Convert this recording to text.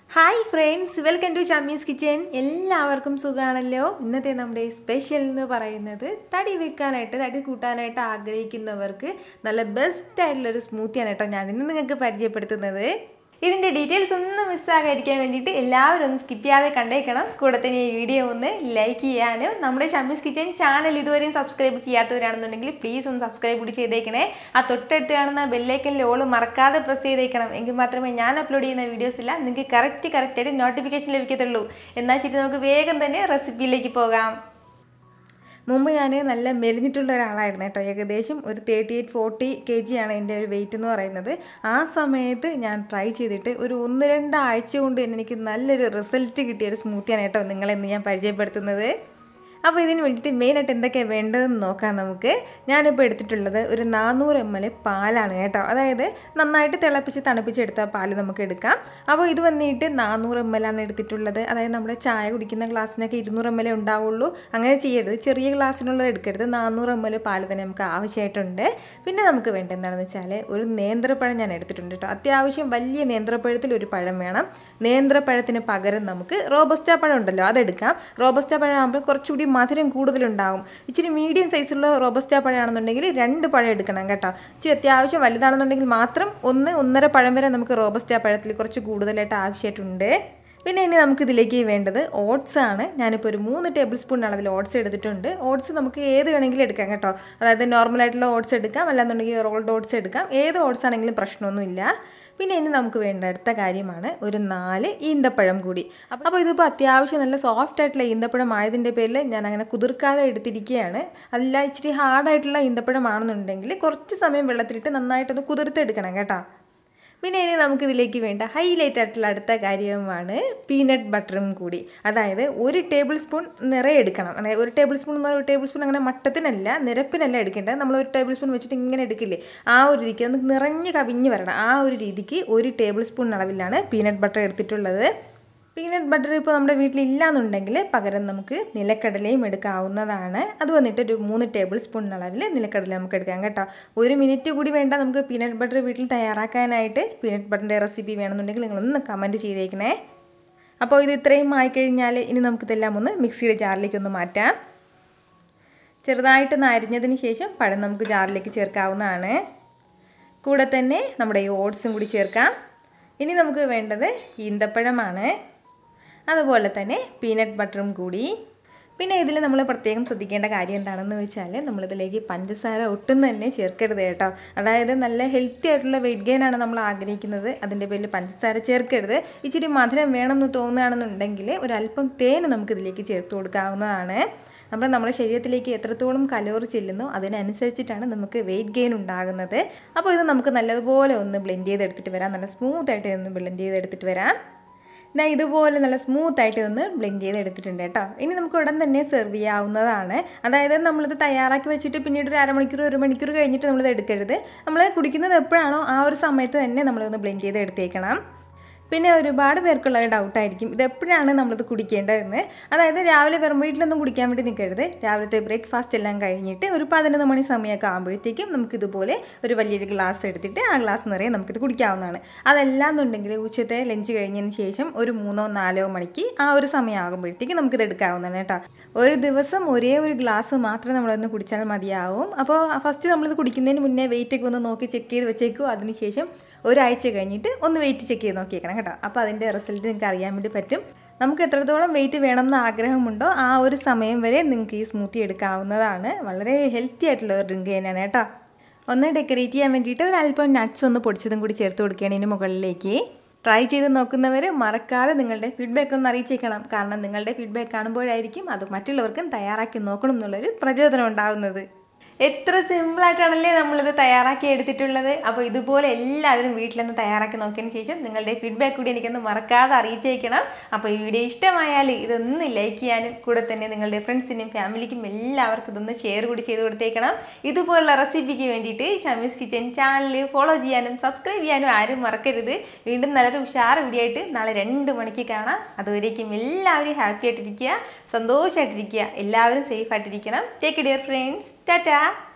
hi friends welcome to Shammi's kitchen എല്ലാവർക്കും സുഖമാണല്ലോ ഇന്നത്തെ നമ്മുടെ സ്പെഷ്യൽ എന്ന് പറയുന്നത് തടി വെക്കാനായിട്ട് തടി കൂട്ടാനായിട്ട് ആഗ്രഹിക്കുന്നവർക്ക് നല്ല ബെസ്റ്റ് ആയിട്ടുള്ളൊരു സ്മൂത്തിയാണ് കേട്ടോ ഞാൻ ഇന്ന് നിങ്ങൾക്ക് പരിചയപ്പെടുത്തുന്നത് ഇതിൻ്റെ ഡീറ്റെയിൽസ് ഒന്നും മിസ്സാകാതിരിക്കാൻ വേണ്ടിയിട്ട് എല്ലാവരും ഒന്ന് സ്കിപ്പ് ചെയ്യാതെ കണ്ടേക്കണം കൂടെ തന്നെ ഈ വീഡിയോ ഒന്ന് ലൈക്ക് ചെയ്യാനും നമ്മുടെ ഷമ്മീസ് കിച്ചൻ ചാനൽ ഇതുവരെയും സബ്സ്ക്രൈബ് ചെയ്യാത്തവരാണെന്നുണ്ടെങ്കിൽ പ്ലീസ് ഒന്ന് സബ്സ്ക്രൈബ് കൂടി ചെയ്തേക്കണേ ആ തൊട്ടടുത്ത് കാണുന്ന ബെല്ലൈക്കനിൽ ഓള് മറക്കാതെ പ്രസ് ചെയ്തേക്കണം എങ്കിൽ മാത്രമേ ഞാൻ അപ്ലോഡ് ചെയ്യുന്ന വീഡിയോസ് ഇല്ല നിങ്ങൾക്ക് കറക്റ്റ് കറക്റ്റായിട്ട് നോട്ടിഫിക്കേഷൻ ലഭിക്കത്തുള്ളൂ എന്നാൽ ശരി നമുക്ക് വേഗം തന്നെ റെസിപ്പിയിലേക്ക് പോകാം മുമ്പ് ഞാൻ നല്ല മെലിഞ്ഞിട്ടുള്ള ഒരാളായിരുന്നു കേട്ടോ ഏകദേശം ഒരു thirty eight forty K G ആണ് എൻ്റെ ഒരു വെയിറ്റ് എന്ന് പറയുന്നത് ആ സമയത്ത് ഞാൻ ട്രൈ ചെയ്തിട്ട് ഒരു ഒന്ന് രണ്ടാഴ്ച കൊണ്ട് തന്നെ എനിക്ക് നല്ലൊരു റിസൾട്ട് കിട്ടിയ ഒരു സ്മൂത്തിയാണ് കേട്ടോ നിങ്ങളെന്ന് ഞാൻ പരിചയപ്പെടുത്തുന്നത് അപ്പോൾ ഇതിന് വേണ്ടിയിട്ട് മെയിനായിട്ട് എന്തൊക്കെയാണ് വേണ്ടതെന്ന് നോക്കാം നമുക്ക് ഞാനിപ്പോൾ എടുത്തിട്ടുള്ളത് ഒരു നാനൂറ് എം എൽ പാലാണ് കേട്ടോ അതായത് നന്നായിട്ട് തിളപ്പിച്ച് തണുപ്പിച്ചെടുത്ത പാല് നമുക്ക് എടുക്കാം അപ്പോൾ ഇത് വന്നിട്ട് നാനൂറ് എം എൽ ആണ് എടുത്തിട്ടുള്ളത് അതായത് നമ്മുടെ ചായ കുടിക്കുന്ന ഗ്ലാസ്സിനൊക്കെ ഇരുന്നൂറ് എം എൽ ഉണ്ടാവുള്ളൂ അങ്ങനെ ചെയ്യരുത് ചെറിയ ഗ്ലാസ്സിനുള്ളത് എടുക്കരുത് നാനൂറ് എം എൽ പാല് തന്നെ നമുക്ക് ആവശ്യമായിട്ടുണ്ട് പിന്നെ നമുക്ക് വേണ്ട എന്താണെന്ന് വെച്ചാൽ ഒരു നേന്ത്രപ്പഴം ഞാൻ എടുത്തിട്ടുണ്ട് കേട്ടോ അത്യാവശ്യം വലിയ നേന്ത്രപ്പഴത്തിൽ ഒരു പഴം വേണം നേന്ത്രപ്പഴത്തിന് പകരം നമുക്ക് റോബസ്റ്റ പഴം ഉണ്ടല്ലോ അതെടുക്കാം റോബസ്റ്റ പഴം ആകുമ്പോൾ കുറച്ചുകൂടി മധുരം കൂടുതലുണ്ടാകും ഇച്ചിരി മീഡിയം സൈസുള്ള റോബസ്റ്റ പഴമാണെന്നുണ്ടെങ്കിൽ രണ്ട് പഴം എടുക്കണം കേട്ടോ ഇച്ചിരി അത്യാവശ്യം വലുതാണെന്നുണ്ടെങ്കിൽ മാത്രം ഒന്ന് ഒന്നര പഴം വരെ നമുക്ക് റോബസ്റ്റ പഴത്തിൽ കുറച്ച് കൂടുതലായിട്ട് ആവശ്യമായിട്ടുണ്ട് പിന്നെ ഇനി നമുക്ക് ഇതിലേക്ക് വേണ്ടത് ഓട്സ് ആണ് ഞാനിപ്പോൾ ഒരു മൂന്ന് ടേബിൾ സ്പൂൺ അളവിൽ ഓട്സ് എടുത്തിട്ടുണ്ട് ഓട്സ് നമുക്ക് ഏത് വേണമെങ്കിലും എടുക്കാം കേട്ടോ അതായത് നോർമലായിട്ടുള്ള ഓട്സ് എടുക്കാം അല്ലാന്നുണ്ടെങ്കിൽ റോൾഡ് ഓട്സ് എടുക്കാം ഏത് ഓട്സ് ആണെങ്കിലും പ്രശ്നമൊന്നുമില്ല പിന്നെ ഇനി നമുക്ക് വേണ്ട അടുത്ത കാര്യമാണ് ഒരു നാല് ഈന്തപ്പഴം കൂടി അപ്പോൾ ഇതിപ്പോൾ അത്യാവശ്യം നല്ല സോഫ്റ്റ് ആയിട്ടുള്ള ഈന്തപ്പഴം ആയതിൻ്റെ പേരിൽ ഞാൻ അങ്ങനെ കുതിർക്കാതെ എടുത്തിരിക്കുകയാണ് അല്ല ഇച്ചിരി ഹാർഡായിട്ടുള്ള ഈന്തപ്പഴം ആണെന്നുണ്ടെങ്കിൽ കുറച്ച് സമയം വെള്ളത്തിലിട്ട് നന്നായിട്ടൊന്ന് കുതിർത്തെടുക്കണം കേട്ടോ പിന്നെ ഇനി നമുക്കിതിലേക്ക് വേണ്ട ഹൈലൈറ്റ് ആയിട്ടുള്ള അടുത്ത കാര്യമാണ് പീനട്ട് ബട്ടറും കൂടി അതായത് ഒരു ടേബിൾ സ്പൂൺ നിറയെ എടുക്കണം അതായത് ഒരു ടേബിൾ സ്പൂൺ എന്ന് പറഞ്ഞാൽ ഒരു ടേബിൾ സ്പൂൺ അങ്ങനെ മട്ടത്തിനല്ല നിരപ്പിനല്ല എടുക്കേണ്ടത് നമ്മൾ ഒരു ടേബിൾ സ്പൂൺ വെച്ചിട്ട് ഇങ്ങനെ എടുക്കില്ലേ ആ ഒരു രീതിക്ക് നമുക്ക് നിറഞ്ഞ് കവിഞ്ഞ് വരണം ആ ഒരു രീതിക്ക് ഒരു ടേബിൾ സ്പൂൺ അളവിലാണ് പീനട്ട് ബട്ടർ എടുത്തിട്ടുള്ളത് പീനട്ട് ബട്ടർ ഇപ്പോൾ നമ്മുടെ വീട്ടിലില്ല എന്നുണ്ടെങ്കിൽ പകരം നമുക്ക് നിലക്കടലയും എടുക്കാവുന്നതാണ് അത് വന്നിട്ട് ഒരു മൂന്ന് ടേബിൾ സ്പൂൺ അളവിൽ നിലക്കടല നമുക്ക് എടുക്കാം കേട്ടോ ഒരു മിനിറ്റ് കൂടി വേണ്ട നമുക്ക് പീനട്ട് ബട്ടർ വീട്ടിൽ തയ്യാറാക്കാനായിട്ട് പീനട്ട് ബട്ടറിൻ്റെ റെസിപ്പി വേണമെന്നുണ്ടെങ്കിൽ നിങ്ങളൊന്ന് കമൻറ്റ് ചെയ്തേക്കണേ അപ്പോൾ ഇത് ഇത്രയും ആയിക്കഴിഞ്ഞാൽ ഇനി നമുക്കിതെല്ലാം ഒന്ന് മിക്സിയുടെ ജാറിലേക്ക് ഒന്ന് മാറ്റാം ചെറുതായിട്ടൊന്ന് അരിഞ്ഞതിന് ശേഷം പഴം നമുക്ക് ജാറിലേക്ക് ചേർക്കാവുന്നതാണ് കൂടെ തന്നെ നമ്മുടെ ഈ ഓട്സും കൂടി ചേർക്കാം ഇനി നമുക്ക് വേണ്ടത് ഈന്തപ്പഴമാണ് അതുപോലെ തന്നെ പീനട്ട് ബട്ടറും കൂടി പിന്നെ ഇതിൽ നമ്മൾ പ്രത്യേകം ശ്രദ്ധിക്കേണ്ട കാര്യം എന്താണെന്ന് വെച്ചാൽ നമ്മളിതിലേക്ക് പഞ്ചസാര ഒട്ടും തന്നെ ചേർക്കരുത് കേട്ടോ അതായത് നല്ല ഹെൽത്തി ആയിട്ടുള്ള വെയിറ്റ് ഗെയിൻ ആണ് നമ്മൾ ആഗ്രഹിക്കുന്നത് അതിൻ്റെ പേരിൽ പഞ്ചസാര ചേർക്കരുത് ഇച്ചിരി മധുരം വേണമെന്ന് തോന്നുകയാണെന്നുണ്ടെങ്കിൽ ഒരല്പം തേന് നമുക്കിതിലേക്ക് ചേർത്ത് കൊടുക്കാവുന്നതാണ് നമ്മൾ നമ്മുടെ ശരീരത്തിലേക്ക് എത്രത്തോളം കലോറി ചെല്ലുന്നു അതിനനുസരിച്ചിട്ടാണ് നമുക്ക് വെയിറ്റ് ഗെയിൻ ഉണ്ടാകുന്നത് അപ്പോൾ ഇത് നമുക്ക് നല്ലതുപോലെ ഒന്ന് ബ്ലെൻഡ് ചെയ്തെടുത്തിട്ട് വരാം നല്ല സ്മൂത്ത് ആയിട്ട് ഒന്ന് ബ്ലെൻഡ് ചെയ്തെടുത്തിട്ട് വരാം ഞാൻ ഇതുപോലെ നല്ല സ്മൂത്ത് ആയിട്ട് ഒന്ന് ബ്ലെൻഡ് ചെയ്ത് എടുത്തിട്ടുണ്ട് കേട്ടോ ഇനി നമുക്ക് ഉടൻ തന്നെ സെർവ് ചെയ്യാവുന്നതാണ് അതായത് നമ്മളിത് തയ്യാറാക്കി വെച്ചിട്ട് പിന്നീട് ഒരു അരമണിക്കൂർ ഒരു മണിക്കൂർ കഴിഞ്ഞിട്ട് നമ്മളിത് എടുക്കരുത് നമ്മൾ കുടിക്കുന്നത് എപ്പോഴാണോ ആ ഒരു സമയത്ത് തന്നെ നമ്മളൊന്ന് ബ്ലെൻഡ് ചെയ്ത് എടുത്തേക്കണം പിന്നെ ഒരുപാട് പേർക്കുള്ള ഒരു ഡൗട്ടായിരിക്കും ഇത് എപ്പോഴാണ് നമ്മളിത് കുടിക്കേണ്ടതെന്ന് അതായത് രാവിലെ വെറും വീട്ടിലൊന്നും കുടിക്കാൻ വേണ്ടി നിൽക്കരുത് രാവിലത്തെ ബ്രേക്ക്ഫാസ്റ്റ് എല്ലാം കഴിഞ്ഞിട്ട് ഒരു പതിനൊന്ന് മണി സമയമൊക്കെ ആകുമ്പോഴത്തേക്കും നമുക്കിതുപോലെ ഒരു വലിയൊരു ഗ്ലാസ് എടുത്തിട്ട് ആ ഗ്ലാസ് നിറയെ നമുക്കിത് കുടിക്കാവുന്നതാണ് അതല്ല എന്നുണ്ടെങ്കിൽ ഉച്ചത്തെ ലഞ്ച് കഴിഞ്ഞതിന് ശേഷം ഒരു മൂന്നോ നാലോ മണിക്ക് ആ ഒരു സമയം ആകുമ്പോഴത്തേക്കും നമുക്കിത് എടുക്കാവുന്നതാണ് കേട്ടോ ഒരു ദിവസം ഒരേ ഒരു ഗ്ലാസ് മാത്രം നമ്മളൊന്ന് കുടിച്ചാൽ മതിയാവും അപ്പോൾ ഫസ്റ്റ് നമ്മളിത് കുടിക്കുന്നതിന് മുന്നേ വെയിറ്റ് ഒക്കെ ഒന്ന് നോക്കി ചെക്ക് ചെയ്ത് വെച്ചേക്കും അതിനുശേഷം ഒരാഴ്ച കഴിഞ്ഞിട്ട് ഒന്ന് വെയിറ്റ് ചെക്ക് ചെയ്ത് നോക്കിയേക്കണം കേട്ടോ അപ്പോൾ അതിൻ്റെ റിസൾട്ട് നിങ്ങൾക്ക് അറിയാൻ വേണ്ടി പറ്റും നമുക്ക് എത്രത്തോളം വെയിറ്റ് വേണമെന്ന് ആഗ്രഹമുണ്ടോ ആ ഒരു സമയം വരെ നിങ്ങൾക്ക് ഈ സ്മൂത്തി എടുക്കാവുന്നതാണ് വളരെ ഹെൽത്തി ആയിട്ടുള്ള ഒരു ഡ്രിങ്ക് തന്നെയാണ് കേട്ടോ ഒന്ന് ഡെക്കറേറ്റ് ചെയ്യാൻ വേണ്ടിയിട്ട് ഒരു അല്പം നട്ട്സ് ഒന്ന് പൊടിച്ചതും കൂടി ചേർത്ത് കൊടുക്കുകയാണ് ഇതിന് മുകളിലേക്ക് ട്രൈ ചെയ്ത് നോക്കുന്നവർ മറക്കാതെ നിങ്ങളുടെ ഫീഡ്ബാക്ക് ഒന്ന് അറിയിച്ചേക്കണം കാരണം നിങ്ങളുടെ ഫീഡ്ബാക്ക് കാണുമ്പോഴായിരിക്കും അത് മറ്റുള്ളവർക്കും തയ്യാറാക്കി നോക്കണം എന്നുള്ളൊരു പ്രചോദനം ഉണ്ടാകുന്നത് എത്ര സിമ്പിളായിട്ടാണല്ലേ നമ്മളിത് തയ്യാറാക്കി എടുത്തിട്ടുള്ളത് അപ്പോൾ ഇതുപോലെ എല്ലാവരും വീട്ടിലൊന്ന് തയ്യാറാക്കി നോക്കിയതിന് ശേഷം നിങ്ങളുടെ ഫീഡ്ബാക്ക് കൂടി എനിക്കൊന്ന് മറക്കാതെ അറിയിച്ചേക്കണം അപ്പോൾ ഈ വീഡിയോ ഇഷ്ടമായാൽ ഇതൊന്ന് ലൈക്ക് ചെയ്യാനും കൂടെ തന്നെ നിങ്ങളുടെ ഫ്രണ്ട്സിനും ഫാമിലിക്കും എല്ലാവർക്കും ഇതൊന്ന് ഷെയർ കൂടി ചെയ്ത് കൊടുത്തേക്കണം ഇതുപോലുള്ള റെസിപ്പിക്ക് വേണ്ടിയിട്ട് ഷമീസ് കിച്ചൻ ചാനൽ ഫോളോ ചെയ്യാനും സബ്സ്ക്രൈബ് ചെയ്യാനും ആരും മറക്കരുത് വീണ്ടും നല്ലൊരു ഉഷാർ വീഡിയോ ആയിട്ട് നാളെ രണ്ട് മണിക്ക് കാണാം അതുവരേക്കും എല്ലാവരും ഹാപ്പി ആയിട്ടിരിക്കുക സന്തോഷമായിട്ടിരിക്കുക എല്ലാവരും സേഫ് ആയിട്ടിരിക്കണം ടേക്ക് ഡിയർ ഫ്രണ്ട്സ് ടാറ്റാ